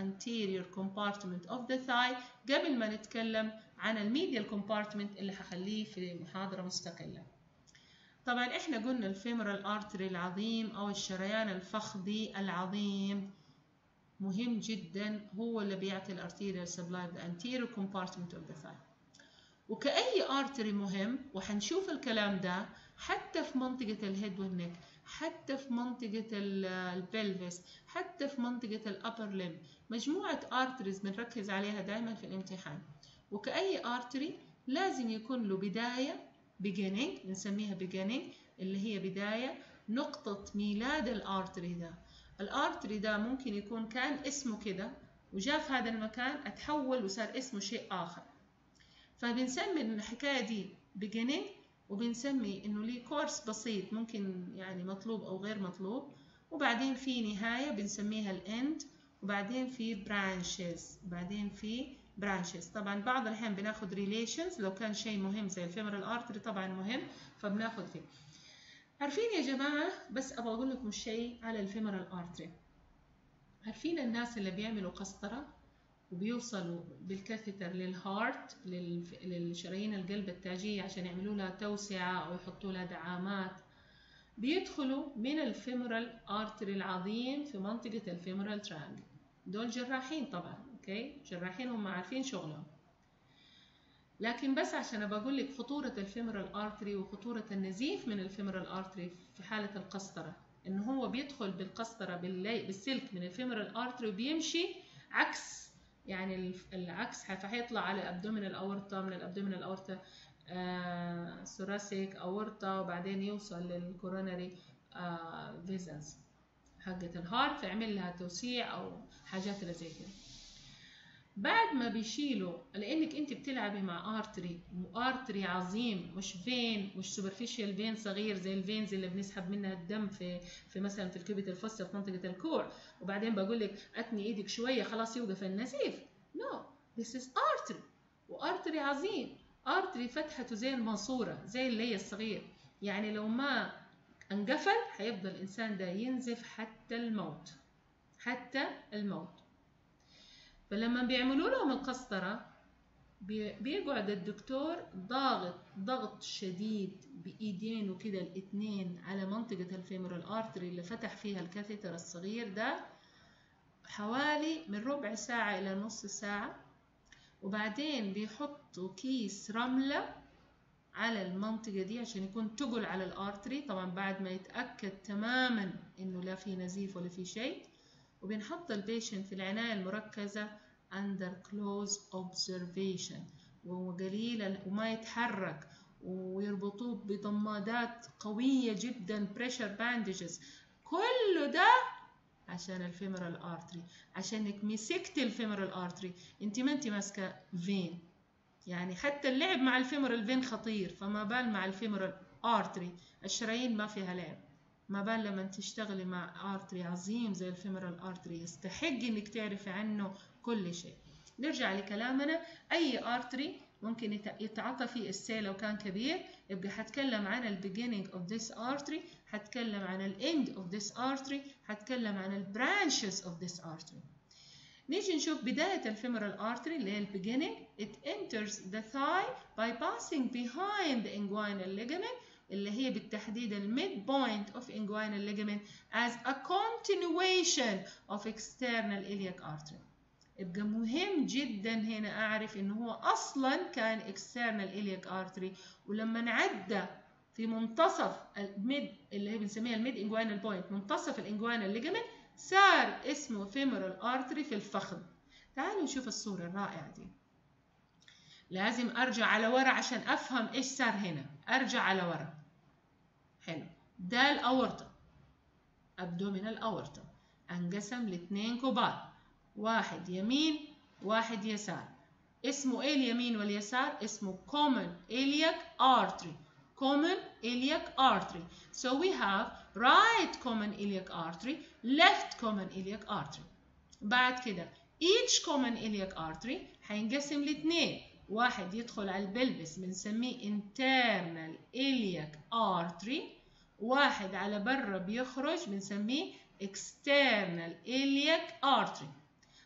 anterior compartment of the thigh قبل ما نتكلم عن الميديال compartment اللي هخليه في محاضرة مستقلة طبعا احنا قلنا الفيمورال ارتري العظيم او الشريان الفخذي العظيم مهم جدا هو اللي بيعطي الارتيريال سبلاي the anterior compartment of the thigh وكأي ارتري مهم وحنشوف الكلام ده حتى في منطقة الهيد والنك حتى في منطقة البلفس حتى في منطقة الأبر لم مجموعة ارتريز بنركز عليها دائما في الامتحان وكأي ارتري لازم يكون له بداية beginning بنسميها beginning اللي هي بداية نقطة ميلاد الارتري ده الارتري ده ممكن يكون كان اسمه كده وجاء في هذا المكان اتحول وصار اسمه شيء آخر فبنسمي الحكاية دي beginning وبنسمي انه ليه كورس بسيط ممكن يعني مطلوب او غير مطلوب وبعدين في نهاية بنسميها الاند وبعدين في برانشز بعدين في برانشز طبعا بعض الاحيان بناخد ريليشنز لو كان شيء مهم زي الفيمورال ارتري طبعا مهم فبناخد فيه عارفين يا جماعة بس ابغى اقول لكم شيء على الفيمورال ارتري عارفين الناس اللي بيعملوا قسطرة وبيوصلوا بالكاثيتر للهارت للشرايين القلب التاجية عشان يعملوا لها توسعة أو يحطوا لها دعامات بيدخلوا من الفيمورال ارتري العظيم في منطقة الفيمورال ترانجل دول جراحين طبعا اوكي جراحين هم عارفين شغلهم لكن بس عشان ابى اقول لك خطورة الفيمورال ارتري وخطورة النزيف من الفيمورال ارتري في حالة القسطرة ان هو بيدخل بالقسطرة بالسلك من الفيمورال ارتري وبيمشي عكس يعني العكس فهيطلع على الابدومينال اورتا من الابدومينال اورتا آه ثوراسيك اورتا وبعدين يوصل للكوروناري آه فيزنز حقة الهارت فيعمل لها توسيع او حاجات اللي زي كده بعد ما بيشيلوا لانك انت بتلعبي مع ارتري وارتري عظيم مش فين مش سوبرفيشال فين صغير زي الفينز اللي بنسحب منها الدم في في مثلا في الكبد الفصة في منطقه الكوع وبعدين بقول لك اتني ايدك شويه خلاص يوقف النزيف نو no. this is artery وارتري عظيم ارتري فتحته زي الماسوره زي اللي هي الصغير يعني لو ما انقفل هيفضل الانسان ده ينزف حتى الموت حتى الموت فلما بيعملوا لهم القسطرة بيقعد الدكتور ضاغط ضغط شديد بإيدينه كده الاتنين على منطقة الفيمورال ارتري اللي فتح فيها الكاثيتر الصغير ده حوالي من ربع ساعة إلى نص ساعة وبعدين بيحطوا كيس رملة على المنطقة دي عشان يكون تقل على الارتري طبعا بعد ما يتأكد تماما إنه لا في نزيف ولا في شيء وبنحط البيشنت في العناية المركزة under close observation وقليل وما يتحرك ويربطوه بضمادات قوية جدا pressure bandages كله ده عشان الفيمورال ارتري عشانك مسكتي الفيمورال ارتري انت ما انت ماسكه فين يعني حتى اللعب مع الفيمورال فين خطير فما بال مع الفيمورال ارتري الشرايين ما فيها لعب ما بال لما تشتغلي مع ارتري عظيم زي الفيمورال ارتري يستحق انك تعرفي عنه كل شيء نرجع لكلامنا اي ارتري ممكن يتعاطى فيه السيل لو كان كبير يبقى هتكلم عن ال beginning of this artery هتكلم عن ال end of this artery هتكلم عن ال branches of this artery نيجي نشوف بداية الفيمورال artery اللي هي ال beginning it enters the thigh by passing behind the inguinal ligament اللي هي بالتحديد ال midpoint of inguinal ligament as a continuation of external iliac artery يبقى مهم جدا هنا اعرف ان هو اصلا كان external iliac artery ولما نعدى في منتصف الميد اللي هي بنسميها الميد انجوينال بوينت منتصف الانجوينال ليجمنت صار اسمه فيمورال ارتري في الفخذ تعالوا نشوف الصورة الرائعة دي لازم ارجع على ورا عشان افهم ايش صار هنا ارجع على ورا حلو ده الاورطة ابدومينال اورطة انقسم لاثنين كبار واحد يمين واحد يسار اسمه ايه اليمين واليسار اسمه common iliac artery common iliac artery so we have right common iliac artery left common iliac artery بعد كده each common iliac artery هينقسم لاثنين واحد يدخل على البلبس بنسميه internal iliac artery واحد على برا بيخرج بنسميه external iliac artery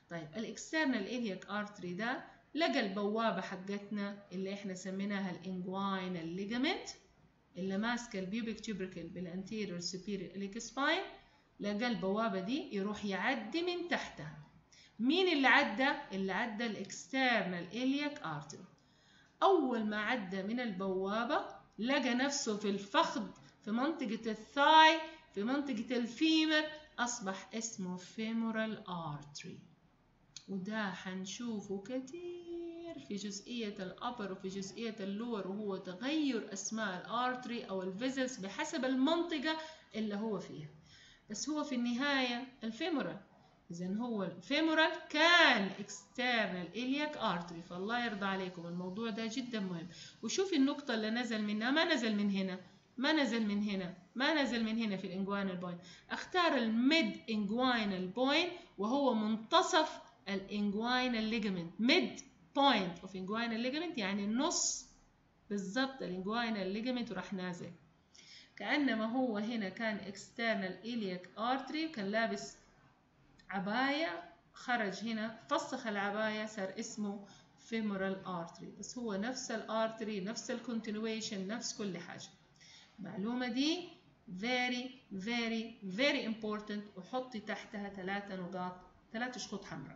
طيب الاكسترنال إلياك ارتري ده لقى البوابة حقتنا اللي احنا سميناها الانجواينال ليجامنت اللي ماسكة البيوبيك تيوبركل بالانتيريور سوبيريور إليك سباين لقى البوابة دي يروح يعدي من تحتها مين اللي عدى؟ اللي عدى الاكسترنال إلياك ارتري أول ما عدى من البوابة لقى نفسه في الفخذ في منطقة الثاي في منطقة الفيمر أصبح اسمه femoral artery وده هنشوفه كتير في جزئية الأبر وفي جزئية اللور وهو تغير أسماء الارتري أو الفيزلز بحسب المنطقة اللي هو فيها بس هو في النهاية الفيمورال إذا هو الفيمورال كان external iliac artery فالله يرضى عليكم الموضوع ده جدا مهم وشوفي النقطة اللي نزل منها ما نزل من هنا ما نزل من هنا ما نزل من هنا في الانجوينال بوينت اختار الميد انجوينال بوينت وهو منتصف الانجوينال ليجمنت ميد بوينت اوف انجوينال ليجمنت يعني نص بالظبط الانجوينال ليجمنت وراح نازل كانما هو هنا كان اكسترنال إلياك ارتري كان لابس عبايه خرج هنا فسخ العبايه صار اسمه femoral artery بس هو نفس الارتري نفس الكونتينويشن نفس كل حاجه المعلومة دي very very very important وحطي تحتها ثلاثة نقاط ثلاثة شخوط حمراء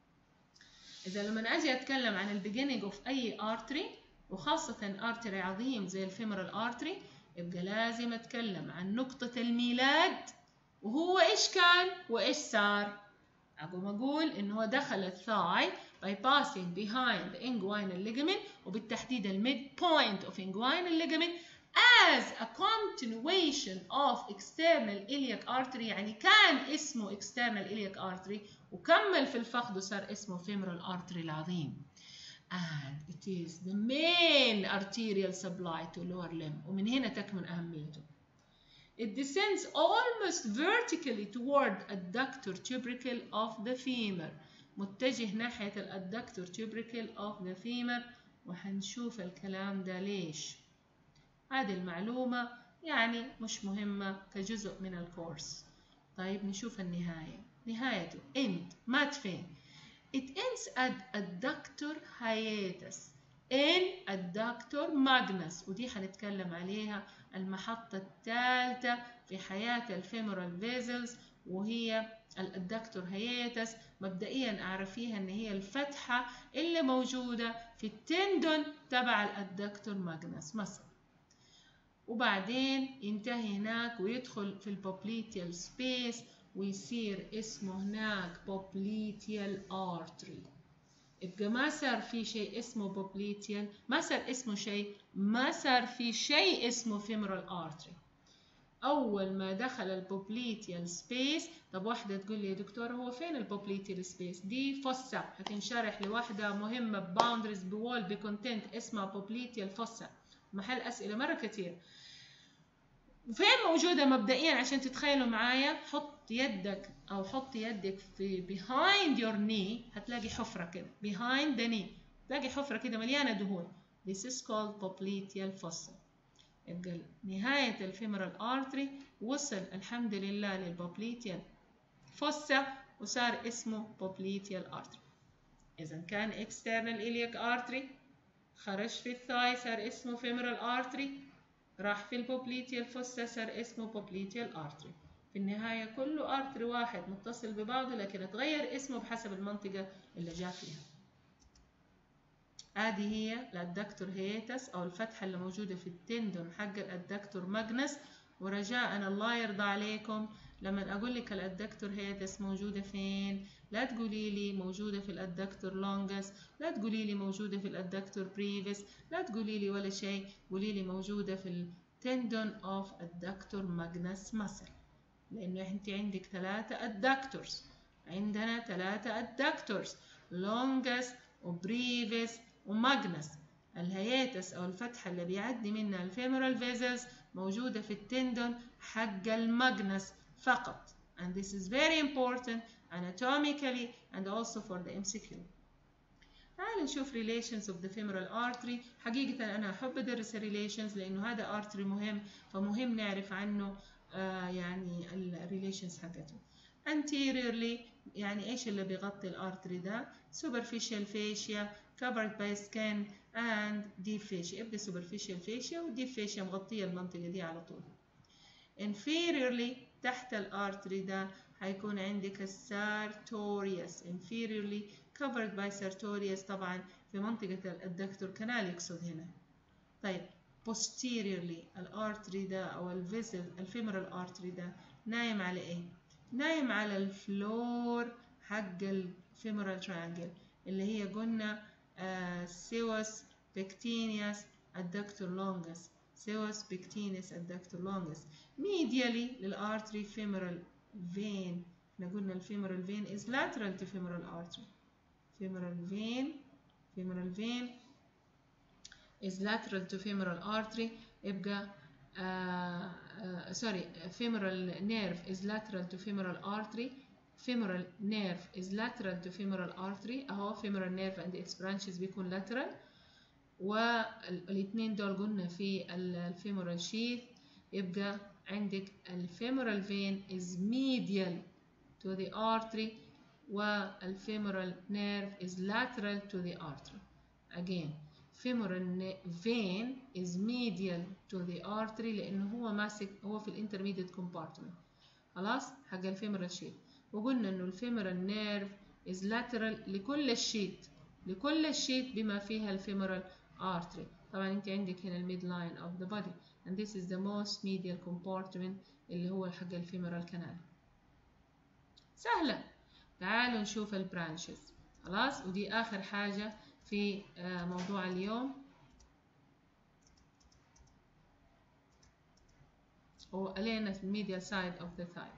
إذا لما أجي أتكلم عن البيجينينج أوف أي artery وخاصة artery عظيم زي الفيمورال artery يبقى لازم أتكلم عن نقطة الميلاد وهو إيش كان وإيش صار أقوم أقول إن هو دخل الثاي by passing behind the inguinal ligament وبالتحديد الميد point of inguinal ligament as a continuation of external iliac artery يعني كان اسمه external iliac artery وكمل في الفخذ وصار اسمه femoral artery العظيم and it is the main arterial supply to lower limb ومن هنا تكمن أهميته It descends almost vertically toward adductor tubercle of the femur متجه ناحية الادكتور tubercle of the femur وحنشوف الكلام ده ليش هذه المعلومة يعني مش مهمة كجزء من الكورس طيب نشوف النهاية نهايته end مات فين it ends at adductor hiatus in adductor magnus ودي هنتكلم عليها المحطة الثالثة في حياة الفيمورال فيزلز وهي الادكتور هياتس مبدئيا اعرفيها ان هي الفتحة اللي موجودة في التندون تبع الادكتور ماجنس مثلا وبعدين ينتهي هناك ويدخل في البوبليتيال سبيس ويصير اسمه هناك بوبليتيال ارتري يبقى ما صار في شيء اسمه بوبليتيال ما صار اسمه شيء ما صار في شيء اسمه فيمرال ارتري اول ما دخل البوبليتيال سبيس طب واحده تقول لي يا دكتور هو فين البوبليتيال سبيس دي فوسا هتنشرح لواحده مهمه بباوندرز بوول بكونتنت اسمها بوبليتيال فوسا محل اسئله مره كتير فين موجودة مبدئيا عشان تتخيلوا معايا حط يدك أو حط يدك في behind your knee هتلاقي حفرة كده behind the knee تلاقي حفرة كده مليانة دهون this is called popliteal fossa يبقى نهاية الفيمورال artery وصل الحمد لله للبوبليتيال fossa وصار اسمه popliteal artery إذا كان external iliac artery خرج في الثاي صار اسمه femoral artery راح في البوبليتيال فوسا صار اسمه بوبليتيال ارتري في النهاية كله ارتري واحد متصل ببعضه لكن اتغير اسمه بحسب المنطقة اللي جاء فيها هذه هي الادكتور هيتس او الفتحة اللي موجودة في التندون حق الادكتور ماجنس ورجاء الله يرضى عليكم لما اقول لك الادكتور هيتس موجودة فين لا تقولي لي موجودة في الادكتور لونجس لا تقولي لي موجودة في الادكتور بريفيس لا تقولي لي ولا شيء قولي لي موجودة في التندون اوف الدكتور ماجنس مسل لانه انت عندك ثلاثة ادكتورز عندنا ثلاثة ادكتورز لونجس وبريفيس وماجنس الهياتس او الفتحة اللي بيعدي منها الفيمورال فيزلز موجودة في التندون حق الماجنس فقط and this is very important anatomically and also for the MCQ. تعال نشوف relations of the femoral artery حقيقة أنا أحب أدرس relations لأنه هذا artery مهم فمهم نعرف عنه آه يعني ال relations حقته. anteriorly يعني ايش اللي بيغطي الارتري ده superficial fascia covered by skin and deep fascia يبقى superficial fascia و deep fascia مغطية المنطقة دي على طول inferiorly تحت الارتري ده هيكون عندك السارتوريوس inferiorly covered by sartorius طبعا في منطقة الدكتور كانال يقصد هنا طيب posteriorly الارتري ده او الفيزل الفيمورال ارتري ده نايم على ايه نايم على الفلور حق الفيمورال تريانجل اللي هي قلنا سيوس بكتينيوس الدكتور لونجس سيوس بكتينيوس الدكتور لونجس ميديالي للارتري فيمورال فين احنا قلنا الفيمورال فين is lateral to femoral artery femoral vein femoral vein is lateral to femoral artery يبقى uh, uh, sorry femoral nerve is lateral to femoral artery femoral nerve is lateral to femoral artery اهو femoral nerve and its branches بيكون lateral والاثنين دول قلنا في الفيمورال شيث يبقى عندك الفيمورال vein is medial to the artery والفيمورال nerve is lateral to the artery again femoral vein is medial to the artery لأنه هو ماسك هو في الانترميديت compartment خلاص حق الفيمورال شيت وقلنا إنه الفيمورال نيرف is lateral لكل الشيت لكل الشيت بما فيها الفيمورال artery طبعا انت عندك هنا الميد لاين of the body and this is the most medial compartment اللي هو حق الفيمورال كانال سهلة تعالوا نشوف البرانشز خلاص ودي آخر حاجة في موضوع اليوم وقلينا في الميديال سايد اوف ذا ثاي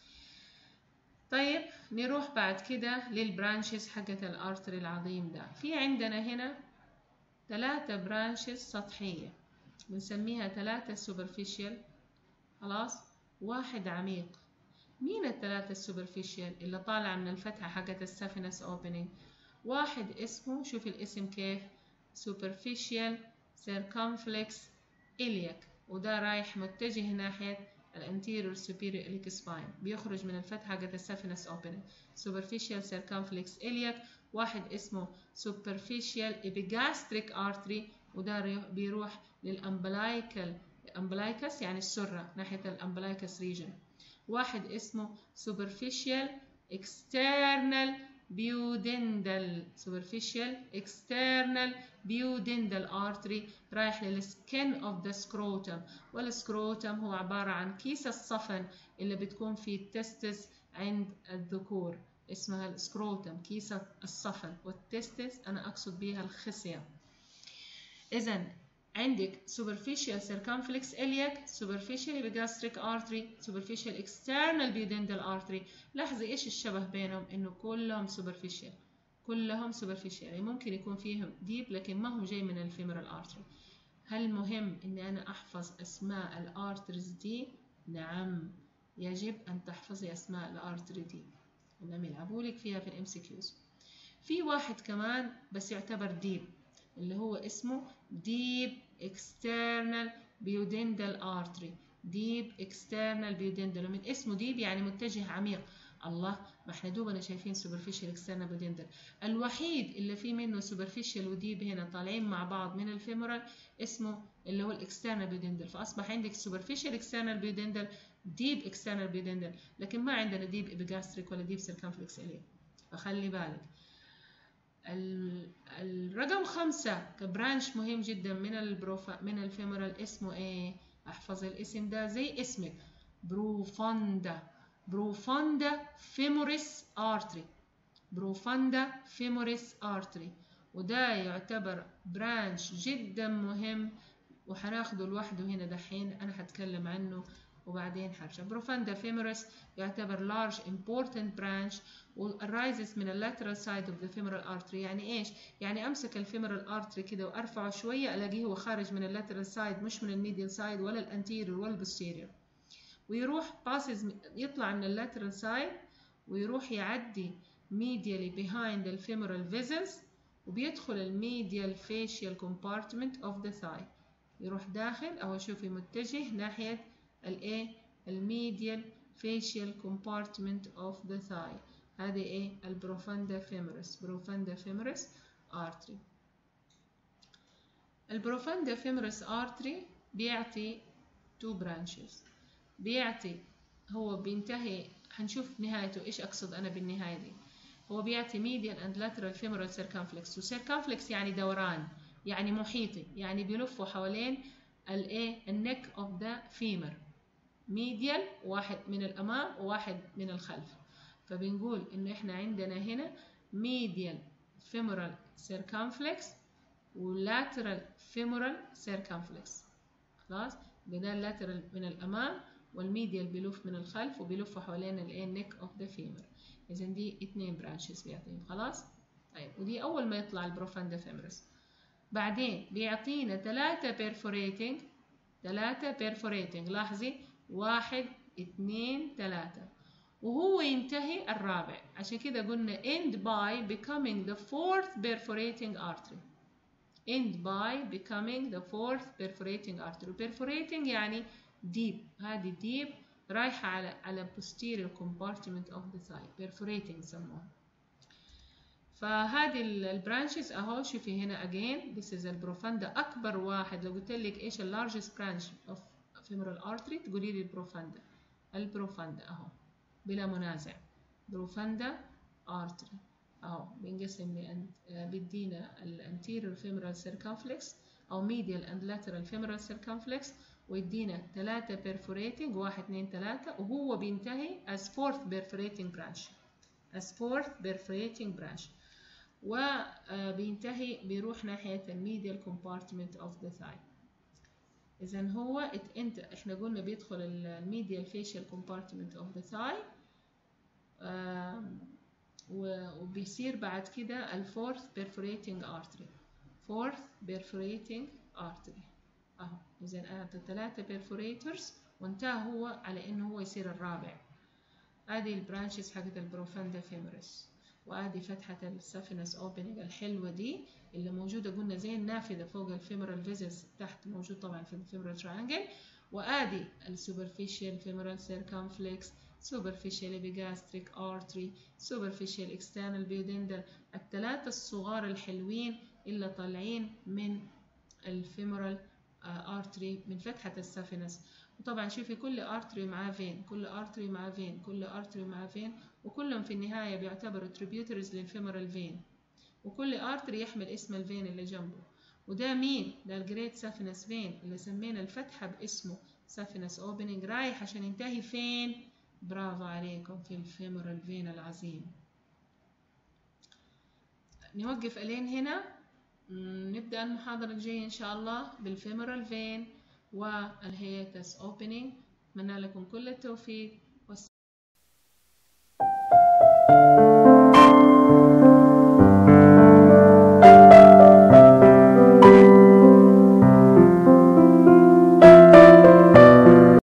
طيب نروح بعد كده للبرانشز حقت الارتري العظيم ده في عندنا هنا ثلاثة برانشز سطحية بنسميها ثلاثة سوبرفيشال خلاص واحد عميق مين الثلاثة السوبرفيشال اللي طالعة من الفتحة حقت السافينس اوبننج واحد اسمه شوف الاسم كيف superficial circumflex iliac وده رايح متجه ناحية الانتيريور superior iliac spine بيخرج من الفتحة حقت السافينس opening superficial circumflex iliac واحد اسمه superficial epigastric artery وده بيروح للأمبلايكال أمبلايكس يعني السرة ناحية الأمبلايكس region واحد اسمه superficial external بيودندل superficial external بيودندل artery رايح للسكن of the scrotum والسكروتم هو عبارة عن كيس الصفن اللي بتكون فيه التستس عند الذكور اسمها السكروتم كيس الصفن والتستس أنا أقصد بيها الخصية إذا عندك superficial circumflex iliac superficial epigastric artery superficial external pudendal artery لاحظي ايش الشبه بينهم انه كلهم superficial كلهم superficial يعني ممكن يكون فيهم deep لكن ما هو جاي من الفيمورال artery هل مهم اني انا احفظ اسماء الارترز دي نعم يجب ان تحفظي اسماء الارتري دي انهم يلعبوا لك فيها في الام سي كيوز في واحد كمان بس يعتبر ديب اللي هو اسمه deep external pudendal artery deep external pudendal من اسمه deep يعني متجه عميق الله ما احنا دوبنا شايفين superficial external pudendal الوحيد اللي فيه منه superficial وديب هنا طالعين مع بعض من الفيمورال اسمه اللي هو الاكسترنال pudendal فاصبح عندك superficial external pudendal deep external pudendal لكن ما عندنا deep epigastric ولا deep circumflex iliac فخلي بالك الرقم خمسة كبرانش مهم جدا من البروفا من الفيمورال اسمه ايه؟ احفظ الاسم ده زي اسمك بروفاندا بروفاندا فيموريس ارتري بروفاندا فيموريس ارتري وده يعتبر برانش جدا مهم وهناخده لوحده هنا دحين انا هتكلم عنه وبعدين حرجع بروفاندا فيموريس يعتبر large important branch arises من lateral side of the femoral artery يعني ايش؟ يعني امسك الفيمورال artery كده وارفعه شويه الاقيه هو خارج من اللاترال سايد مش من الميديال سايد ولا الانتيريور ولا البوستيريور ويروح passes يطلع من اللاترال سايد ويروح يعدي medially behind the femoral vessels وبيدخل الميديال facial compartment of the thigh يروح داخل او شوفي متجه ناحيه الايه الميديال facial compartment of the thigh هذه ايه البروفاندا femoris بروفاندا femoris artery البروفاندا femoris artery بيعطي two branches بيعطي هو بينتهي هنشوف نهايته ايش اقصد انا بالنهايه دي هو بيعطي medial and lateral femoral circumflex وcircumflex يعني دوران يعني محيطي يعني بيلفوا حوالين الايه النك اوف ذا فيمر ميديال واحد من الامام وواحد من الخلف فبنقول انه احنا عندنا هنا medial femoral circumflex ولاترال femoral circumflex خلاص ده اللاترال من الامام والميديال بيلف من الخلف وبيلفوا حوالين الايه نيك اوف ذا فيمر اذا دي اتنين برانشز بيعطيهم خلاص طيب ودي اول ما يطلع البروفاندا فيمرس بعدين بيعطينا ثلاثة بيرفوريتنج ثلاثة بيرفوريتنج لاحظي واحد اتنين ثلاثة وهو ينتهي الرابع عشان كده قلنا end by becoming the fourth perforating artery end by becoming the fourth perforating artery perforating يعني deep هذه deep رايحة على على posterior compartment of the thigh perforating يسموها فهذه البرانشز اهو شوفي هنا again this is البروفاندا اكبر واحد لو قلت لك ايش ال largest branch of femoral artery تقولي لي البروفاندا البروفاندا اهو بلا منازع بروفاندا artery اهو بينقسم ل بيدينا الانتيريور femoral circumflex او medial and lateral femoral circumflex ويدينا ثلاثة perforating واحد اثنين ثلاثة وهو بينتهي as fourth perforating branch as fourth perforating branch وبينتهي بيروح ناحية الميديال compartment of the thigh إذا هو انت احنا قلنا بيدخل الميديال facial compartment of the thigh وبيصير بعد كده الفورث perforating artery fourth perforating artery اهو اذا اعطى ثلاثة perforators وانتهى هو على انه هو يصير الرابع ادي البرانشز حقت البروفاندا فيموريس وادي فتحة السافينس اوبننج الحلوة دي اللي موجودة قلنا زي النافذة فوق الفيمورال فيزلز تحت موجود طبعا في الفيمورال تريانجل وادي السوبرفيشال فيمورال سيركمفلكس superficial epigastric artery superficial external duodenal الثلاثة الصغار الحلوين اللي طالعين من الفيمورال ارتري من فتحة السافينس وطبعا شوفي كل ارتري معاه فين كل ارتري معاه فين كل ارتري معاه فين وكلهم في النهاية بيعتبروا tributaries للفيمورال فين وكل ارتري يحمل اسم الفين اللي جنبه وده مين ده الجريت سافينس فين اللي سمينا الفتحة باسمه سافينس اوبننج رايح عشان ينتهي فين برافو عليكم في الفيمورال فين العظيم نوقف الين هنا نبدأ المحاضرة الجاية إن شاء الله بالفيمورال فين والهيتس اوبننج أتمنى لكم كل التوفيق والسلام